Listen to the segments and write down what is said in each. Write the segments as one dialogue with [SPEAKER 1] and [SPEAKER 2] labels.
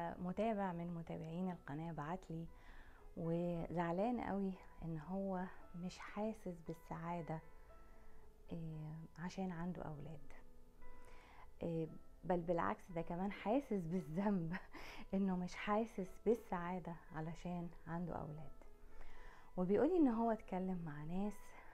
[SPEAKER 1] متابع من متابعين القناة بعتلي وزعلان قوي ان هو مش حاسس بالسعادة إيه، عشان عنده اولاد إيه، بل بالعكس ده كمان حاسس بالذنب انه مش حاسس بالسعادة علشان عنده اولاد وبيقولي ان هو اتكلم مع ناس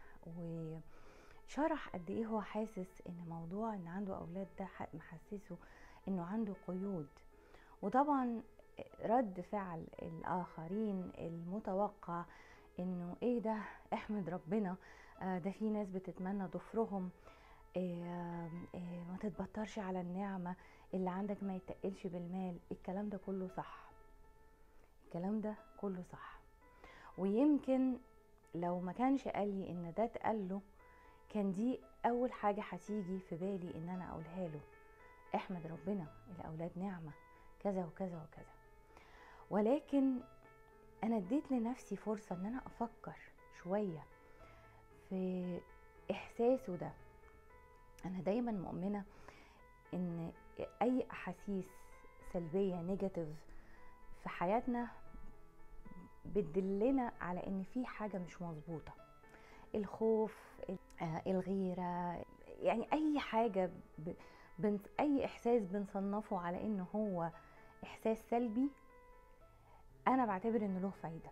[SPEAKER 1] وشرح قد ايه هو حاسس ان موضوع ان عنده اولاد ده محسسه انه عنده قيود وطبعا رد فعل الاخرين المتوقع انه ايه ده احمد ربنا آه، ده في ناس بتتمنى ضفرهم إيه إيه ما تتبطرش على النعمة اللي عندك ما يتقلش بالمال الكلام ده كله صح الكلام ده كله صح ويمكن لو ما كانش قال لي ان ده اتقال له كان دي اول حاجة هتيجي في بالي ان انا اقولها له احمد ربنا الاولاد نعمة كذا وكذا وكذا ولكن انا اديت لنفسي فرصة ان انا افكر شوية في احساسه ده انا دايما مؤمنة ان اي احاسيس سلبية نيجاتيف في حياتنا بتدلنا على ان في حاجة مش مظبوطة الخوف الغيرة يعني اي حاجة بن اي احساس بنصنفه على انه هو احساس سلبي انا بعتبر انه له فايده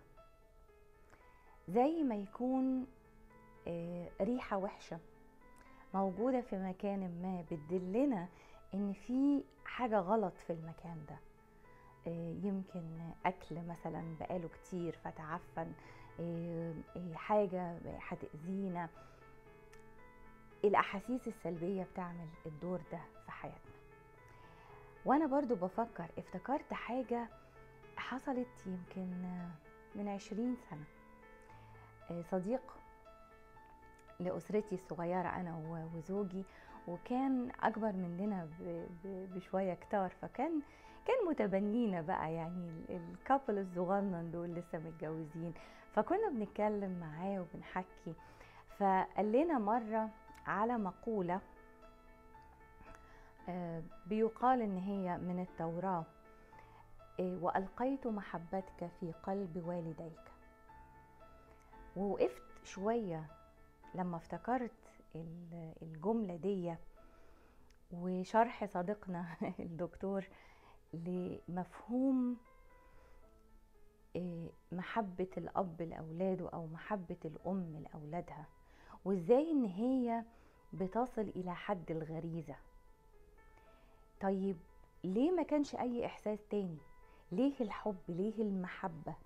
[SPEAKER 1] زي ما يكون ريحه وحشه موجوده في مكان ما بتدلنا ان في حاجه غلط في المكان ده يمكن اكل مثلا بقاله كتير فتعفن حاجه هتاذينا الاحاسيس السلبيه بتعمل الدور ده في حياتنا وانا برضو بفكر افتكرت حاجه حصلت يمكن من عشرين سنه صديق لأسرتي الصغيرة أنا وزوجي وكان أكبر مننا بشوية كتار فكان كان متبنينا بقى يعني الكابل الصغنن دول لسه متجوزين فكنا بنتكلم معاه وبنحكي فقال لنا مرة على مقولة بيقال ان هي من التوراة وألقيت محبتك في قلب والديك ووقفت شوية لما افتكرت الجملة دي وشرح صديقنا الدكتور لمفهوم محبة الأب لأولاده أو محبة الأم لأولادها وإزاي إن هي بتصل إلى حد الغريزة طيب ليه ما كانش أي إحساس تاني ليه الحب ليه المحبة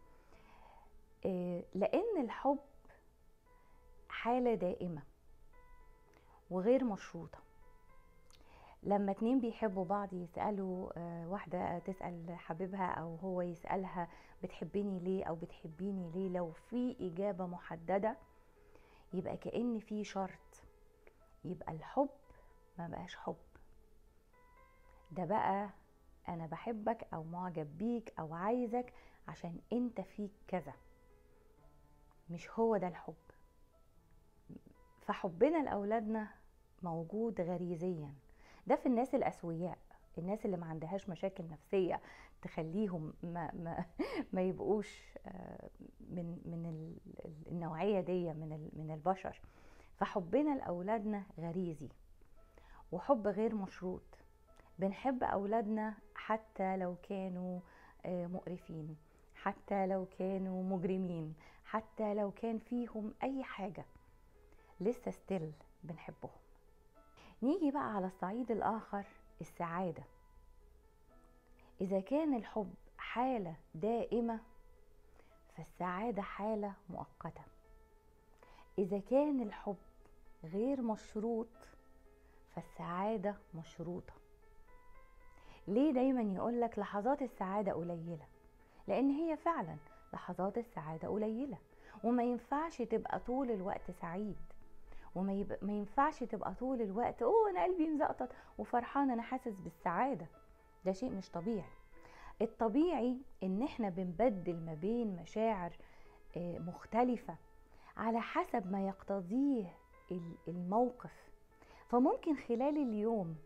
[SPEAKER 1] لأن الحب حالة دائمة وغير مشروطة لما اتنين بيحبوا بعض يسألوا واحدة تسأل حبيبها أو هو يسألها بتحبيني ليه أو بتحبيني ليه لو في إجابة محددة يبقى كأن في شرط يبقى الحب ما بقاش حب ده بقى أنا بحبك أو معجب بيك أو عايزك عشان أنت فيك كذا مش هو ده الحب فحبنا لأولادنا موجود غريزيا ده في الناس الأسوياء الناس اللي ما عندهاش مشاكل نفسية تخليهم ما, ما, ما يبقوش من من النوعية دي من من البشر فحبنا لأولادنا غريزي وحب غير مشروط بنحب أولادنا حتى لو كانوا مقرفين حتى لو كانوا مجرمين حتى لو كان فيهم أي حاجة لسه ستيل بنحبهم نيجي بقى على الصعيد الآخر السعادة إذا كان الحب حالة دائمة فالسعادة حالة مؤقتة إذا كان الحب غير مشروط فالسعادة مشروطة ليه دايما يقولك لحظات السعادة قليلة لأن هي فعلا لحظات السعادة قليلة وما ينفعش تبقى طول الوقت سعيد وما يبقى ما ينفعش تبقى طول الوقت اوه انا قلبي مزقطط وفرحان انا حاسس بالسعاده ده شيء مش طبيعي الطبيعي ان احنا بنبدل ما بين مشاعر مختلفه على حسب ما يقتضيه الموقف فممكن خلال اليوم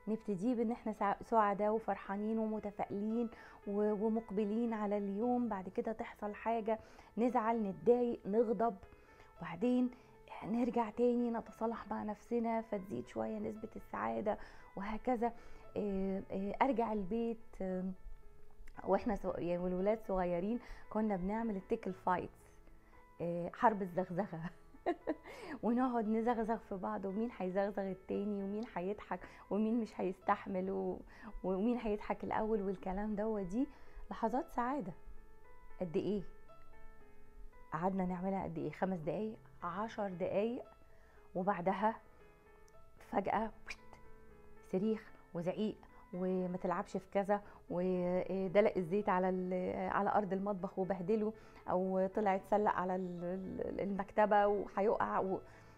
[SPEAKER 1] نبتديه بان احنا سعداء وفرحانين ومتفائلين ومقبلين على اليوم بعد كده تحصل حاجة نزعل نتضايق نغضب وبعدين نرجع تاني نتصالح مع نفسنا فتزيد شوية نسبة السعادة وهكذا آه، آه، ارجع البيت واحنا يعني والولاد صغيرين كنا بنعمل التيكل فايتس آه، حرب الزغزغه ونقعد نزغزغ في بعض ومين هيزغزغ التاني ومين هيضحك ومين مش هيستحمل و... ومين هيضحك الاول والكلام ده ودي لحظات سعاده قد ايه قعدنا نعملها قد ايه خمس دقايق عشر دقايق وبعدها فجأة صريخ وزعيق وما تلعبش في كذا ودلق الزيت على على ارض المطبخ وبهدله او طلع يتسلق على المكتبه وهيقع و...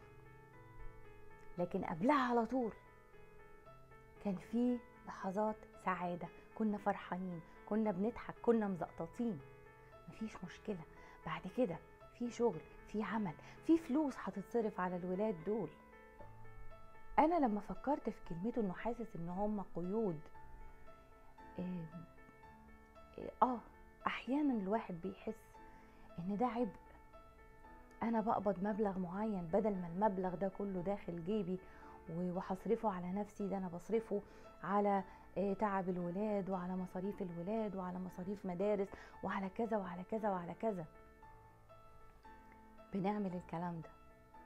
[SPEAKER 1] لكن قبلها على طول كان في لحظات سعاده كنا فرحانين كنا بنضحك كنا مزقططين مفيش مشكله بعد كده في شغل في عمل في فلوس هتتصرف على الولاد دول انا لما فكرت في كلمته انه حاسس ان هم قيود إيه اه احيانا الواحد بيحس ان ده عبء انا بقبض مبلغ معين بدل ما المبلغ ده كله داخل جيبي وهصرفه على نفسي ده انا بصرفه على إيه تعب الولاد وعلى مصاريف الولاد وعلى مصاريف مدارس وعلى كذا وعلى كذا وعلى كذا بنعمل الكلام ده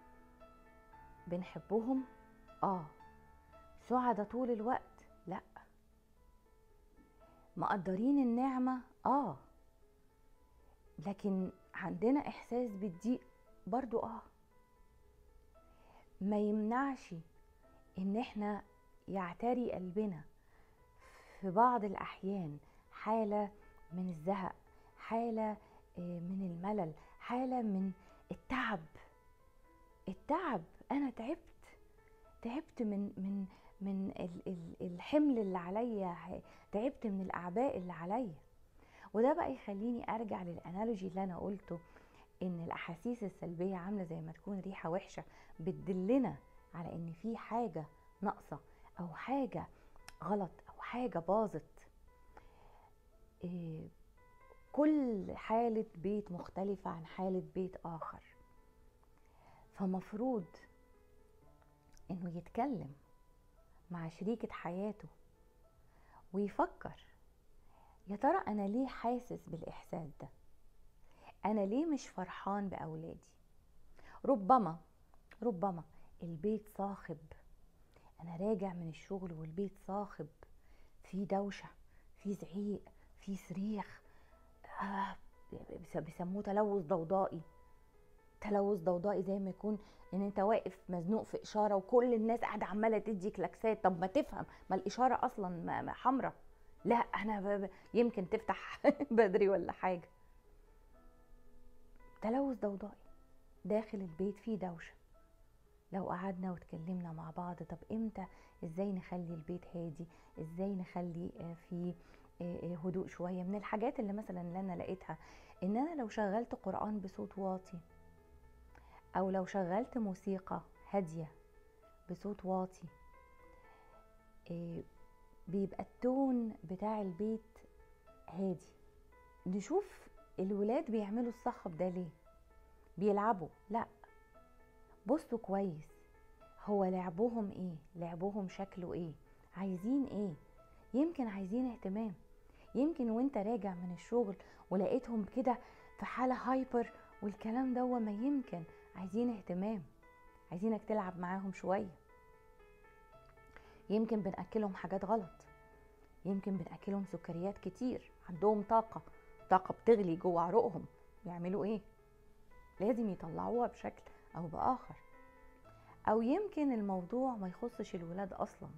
[SPEAKER 1] بنحبهم اه سعدة طول الوقت لا مقدرين النعمة اه لكن عندنا احساس بالضيق برضو اه ما يمنعش ان احنا يعتري قلبنا في بعض الاحيان حالة من الزهق حالة آه، من الملل حالة من التعب التعب انا تعبت تعبت من من من الحمل اللي عليا تعبت من الاعباء اللي عليا وده بقى يخليني ارجع للانالوجي اللي انا قلته ان الاحاسيس السلبيه عامله زي ما تكون ريحه وحشه بتدلنا على ان في حاجه ناقصه او حاجه غلط او حاجه باظت إيه كل حاله بيت مختلفه عن حاله بيت اخر فمفروض انه يتكلم مع شريكة حياته ويفكر يا ترى انا ليه حاسس بالاحساس ده انا ليه مش فرحان باولادي ربما ربما البيت صاخب انا راجع من الشغل والبيت صاخب في دوشه في زعيق في صريخ آه بيسموه تلوث ضوضائي تلوث ضوضائي زي ما يكون ان انت واقف مزنوق في اشاره وكل الناس قاعده عماله تدي كلاكسات طب ما تفهم ما الاشاره اصلا حمراء لا انا يمكن تفتح بدري ولا حاجه تلوث ضوضائي داخل البيت فيه دوشه لو قعدنا واتكلمنا مع بعض طب امتى ازاي نخلي البيت هادي ازاي نخلي آه، في آه، آه، هدوء شويه من الحاجات اللي مثلا اللي انا لقيتها ان انا لو شغلت قران بصوت واطي او لو شغلت موسيقى هاديه بصوت واطي إيه بيبقى التون بتاع البيت هادي نشوف الولاد بيعملوا الصخب ده ليه بيلعبوا لا بصوا كويس هو لعبهم ايه لعبهم شكله ايه عايزين ايه يمكن عايزين اهتمام يمكن وانت راجع من الشغل ولقيتهم كده في حاله هايبر والكلام ده ما يمكن عايزين اهتمام عايزينك تلعب معاهم شويه يمكن بنأكلهم حاجات غلط يمكن بنأكلهم سكريات كتير عندهم طاقة طاقة بتغلي جوه عروقهم يعملوا ايه لازم يطلعوها بشكل او بآخر او يمكن الموضوع ما يخصش الولاد اصلا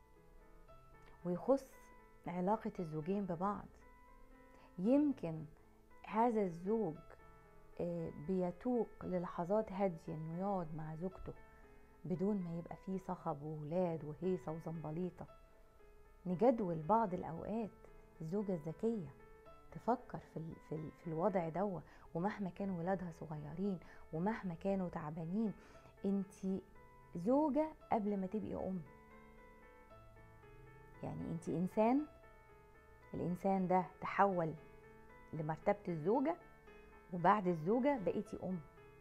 [SPEAKER 1] ويخص علاقة الزوجين ببعض يمكن هذا الزوج آه، بيتوق للحظات هادية انه يقعد مع زوجته بدون ما يبقى فيه صخب وولاد وهيصة وزنبليطة نجدول بعض الأوقات الزوجة الذكية تفكر في, في, في الوضع دوا ومهما كانوا ولادها صغيرين ومهما كانوا تعبانين انت زوجة قبل ما تبقي أم يعني انت انسان الانسان ده تحول لمرتبه الزوجه وبعد الزوجه بقيتي ام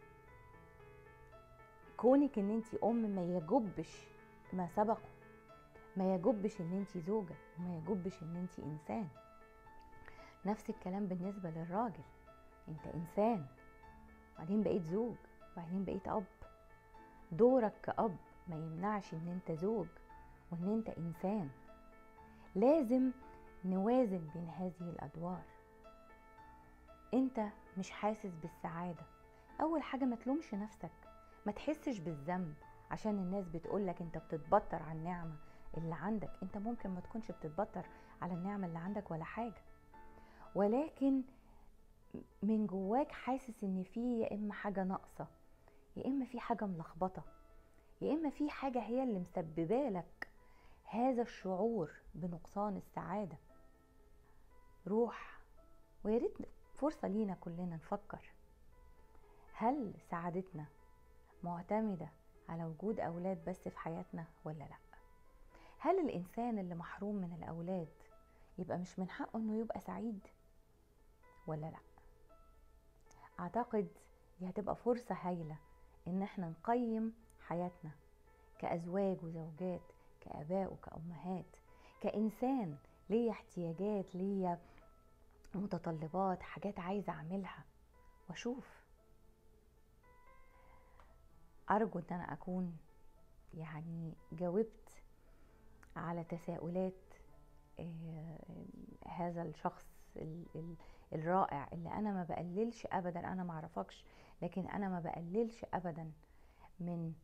[SPEAKER 1] كونك ان انت ام ما يجبش ما سبقه ما يجبش ان انت زوجه وما يجبش ان انت انسان نفس الكلام بالنسبه للراجل انت انسان وبعدين بقيت زوج وبعدين بقيت اب دورك كأب ما يمنعش ان انت زوج وان انت انسان لازم نوازن بين هذه الادوار انت مش حاسس بالسعاده اول حاجه ما تلومش نفسك ما تحسش بالذنب عشان الناس بتقولك انت بتتبطر على النعمه اللي عندك انت ممكن ما تكونش بتتبطر على النعمه اللي عندك ولا حاجه ولكن من جواك حاسس ان في يا اما حاجه ناقصه يا اما في حاجه ملخبطه يا اما في حاجه هي اللي مسببه لك هذا الشعور بنقصان السعاده روح ويا ريت فرصه لينا كلنا نفكر هل سعادتنا معتمده على وجود اولاد بس في حياتنا ولا لا هل الانسان اللي محروم من الاولاد يبقى مش من حقه انه يبقى سعيد ولا لا اعتقد دي هتبقى فرصه هايله ان احنا نقيم حياتنا كازواج وزوجات كاباء وكامهات كانسان ليا احتياجات ليا متطلبات حاجات عايزه اعملها واشوف ارجو ان انا اكون يعني جاوبت على تساؤلات هذا الشخص الرائع اللي انا ما بقللش ابدا انا ما اعرفكش لكن انا ما بقللش ابدا من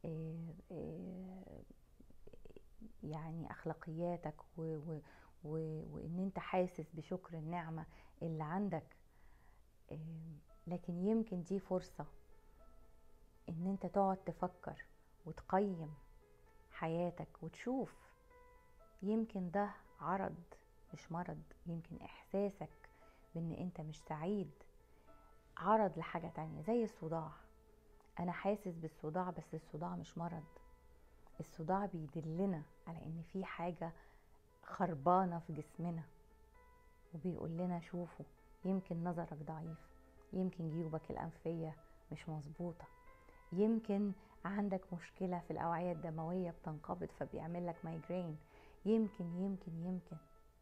[SPEAKER 1] يعني اخلاقياتك و و و وان انت حاسس بشكر النعمه اللي عندك لكن يمكن دي فرصه ان انت تقعد تفكر وتقيم حياتك وتشوف يمكن ده عرض مش مرض يمكن احساسك بان انت مش سعيد عرض لحاجة تانية زي الصداع انا حاسس بالصداع بس الصداع مش مرض الصداع بيدلنا على ان في حاجة خربانة في جسمنا وبيقول لنا شوفوا يمكن نظرك ضعيف يمكن جيوبك الأنفية مش مظبوطة يمكن عندك مشكلة في الأوعية الدموية بتنقبض فبيعمل لك مايجرين يمكن يمكن يمكن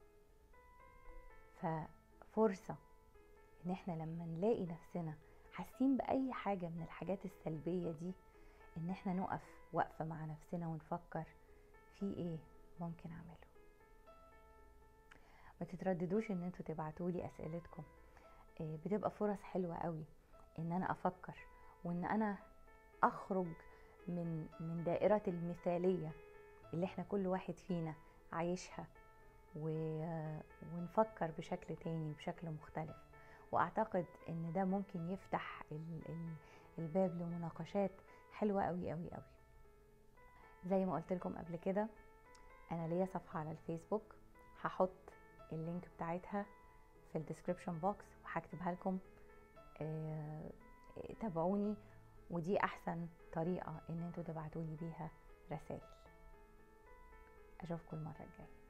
[SPEAKER 1] ففرصة ان احنا لما نلاقي نفسنا حاسين بأي حاجة من الحاجات السلبية دي ان احنا نقف وقفة مع نفسنا ونفكر في ايه ممكن اعمله ما تترددوش ان انتوا تبعتولي اسئلتكم بتبقى فرص حلوة قوي ان انا افكر وان انا اخرج من من دائرة المثالية اللي احنا كل واحد فينا عايشها و... ونفكر بشكل تاني بشكل مختلف واعتقد ان ده ممكن يفتح ال... ال... الباب لمناقشات حلوة قوي قوي قوي زي ما قلت لكم قبل كده انا ليا صفحة على الفيسبوك هحط اللينك بتاعتها في الديسكريبشن بوكس وهكتبها لكم اه... تابعوني ودي احسن طريقة ان انتوا تبعتولي بيها رسائل اشوفكم المرة الجاية